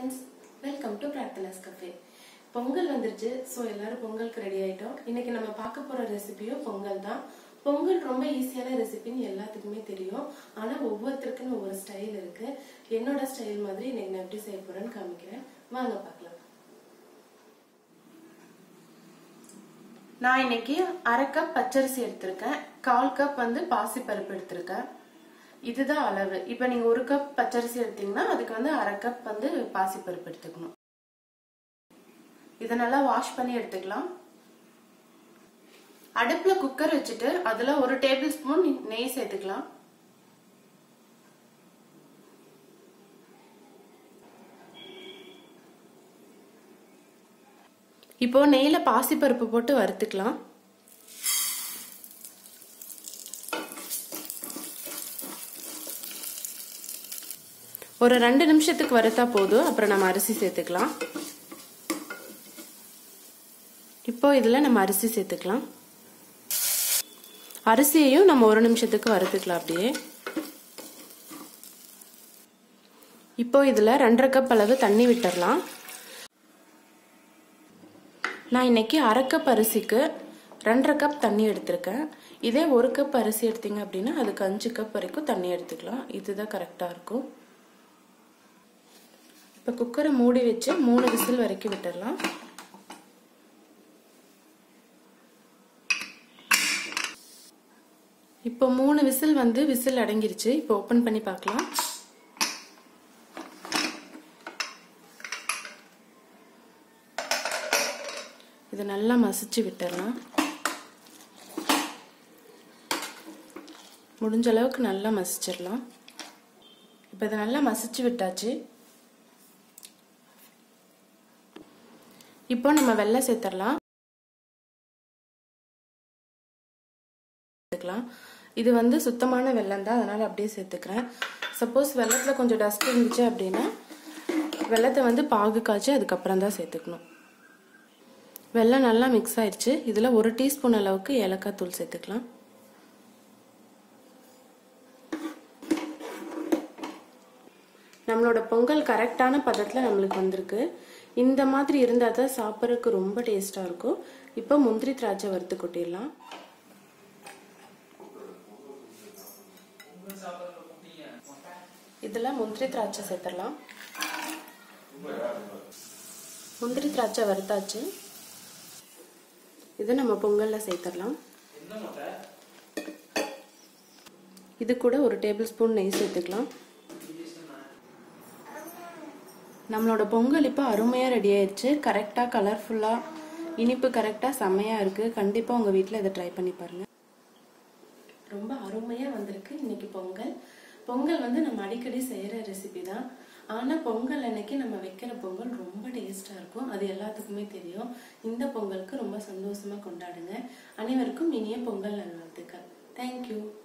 friends welcome to Prarthana's cafe Pongal வந்துருச்சு so எல்லாரும் பொங்கலுக்கு ரெடி ஆயிட்டோம் இன்னைக்கு நம்ம பார்க்க போற ரெசிபியும் பொங்கல் தான் பொங்கல் ரொம்ப ஈஸியான ரெசிபின்னு எல்லாத்துக்குமே தெரியும் ஆனா ஒவ்வொருத்தருக்குன்னு ஒவ்வொரு ஸ்டைல் இருக்கு என்னோட ஸ்டைல் மாதிரி இன்னைக்கு நான் எப்படி செய்ய போறேன்னு காமிக்கிறேன் வாங்க பார்க்கலாம் நான் இன்னைக்கு அரை கப் பச்சரிசி எடுத்திருக்கேன் கால் கப் வந்து பாசிப்பருப்பு எடுத்திருக்கேன் இதுதான் அளவு இப்போ நீங்க ஒரு கப் பச்சரிசி எடுத்தீங்கன்னா அதுக்கு வந்து அரை கப் வந்து பாசிப்பருப்பு எடுத்துக்கணும் இதை நல்லா வாஷ் பண்ணி எடுத்துக்கலாம் அடுப்புல குக்கர் வச்சுட்டு அதுல ஒரு டேபிள் ஸ்பூன் நெய் சேர்த்துக்கலாம் இப்போ நெய்ல பாசிப்பருப்பு போட்டு வறுத்துக்கலாம் ஒரு ரெண்டு நிமிஷத்துக்கு வறுத்தா போதும் அப்புறம் நம்ம அரிசி சேர்த்துக்கலாம் இப்போ இதில் நம்ம அரிசி சேர்த்துக்கலாம் அரிசியையும் நம்ம ஒரு நிமிஷத்துக்கு வறுத்துக்கலாம் அப்படியே இப்போ இதில் ரெண்டரை கப் அளவு தண்ணி விட்டுறலாம் நான் இன்னைக்கு அரை கப் அரிசிக்கு ரெண்டரை கப் தண்ணி எடுத்திருக்கேன் இதே ஒரு கப் அரிசி எடுத்தீங்க அப்படின்னா அதுக்கு அஞ்சு கப் வரைக்கும் தண்ணி எடுத்துக்கலாம் இதுதான் கரெக்டாக இருக்கும் இப்போ குக்கரை மூடி வச்சு மூணு விசில் வரைக்கும் விட்டுடலாம் இப்போ மூணு விசில் வந்து விசில் அடங்கிருச்சு இப்போ ஓப்பன் பண்ணி பார்க்கலாம் இதை நல்லா மசிச்சு விட்டுடலாம் முடிஞ்ச அளவுக்கு நல்லா மசிச்சிடலாம் இப்போ இதை நல்லா மசிச்சு விட்டாச்சு இப்போ நம்ம வெள்ளை சேர்த்துடலாம் சேர்த்துக்கலாம் இது வந்து சுத்தமான வெள்ளம் தான் அதனால அப்படியே சேர்த்துக்கிறேன் சப்போஸ் வெள்ளத்தில் கொஞ்சம் டஸ்ட் இருந்துச்சு அப்படின்னா வெள்ளத்தை வந்து பாகு காய்ச்சி அதுக்கப்புறம் தான் சேர்த்துக்கணும் வெள்ளம் நல்லா மிக்ஸ் ஆயிடுச்சு இதில் ஒரு டீஸ்பூன் அளவுக்கு ஏலக்காய் தூள் சேர்த்துக்கலாம் நம்மளோட பொங்கல் கரெக்டான பதத்தில் நம்மளுக்கு வந்திருக்கு இந்த மாதிரி இருந்தால் தான் சாப்பிட்றதுக்கு ரொம்ப டேஸ்ட்டாக இருக்கும் இப்போ முந்திரி திராட்சை வறுத்து கொட்டிடலாம் இதில் முந்திரி திராட்சை சேர்த்துடலாம் முந்திரி திராட்சை வறுத்தாச்சு இது நம்ம பொங்கலில் சேர்த்துடலாம் இது கூட ஒரு டேபிள் ஸ்பூன் நெய் சேர்த்துக்கலாம் நம்மளோட பொங்கல் இப்போ அருமையாக ரெடி ஆயிடுச்சு கரெக்டாக கலர்ஃபுல்லாக இனிப்பு கரெக்டாக செம்மையாக இருக்குது கண்டிப்பாக உங்கள் வீட்டில் இதை ட்ரை பண்ணி பாருங்கள் ரொம்ப அருமையாக வந்திருக்கு இன்னைக்கு பொங்கல் பொங்கல் வந்து நம்ம அடிக்கடி செய்கிற ரெசிபி தான் ஆனால் பொங்கல் அன்னைக்கு நம்ம வைக்கிற பொங்கல் ரொம்ப டேஸ்ட்டாக இருக்கும் அது எல்லாத்துக்குமே தெரியும் இந்த பொங்கலுக்கு ரொம்ப சந்தோஷமாக கொண்டாடுங்க அனைவருக்கும் இனிய பொங்கல் நல்வாழ்த்துக்கள் தேங்க்யூ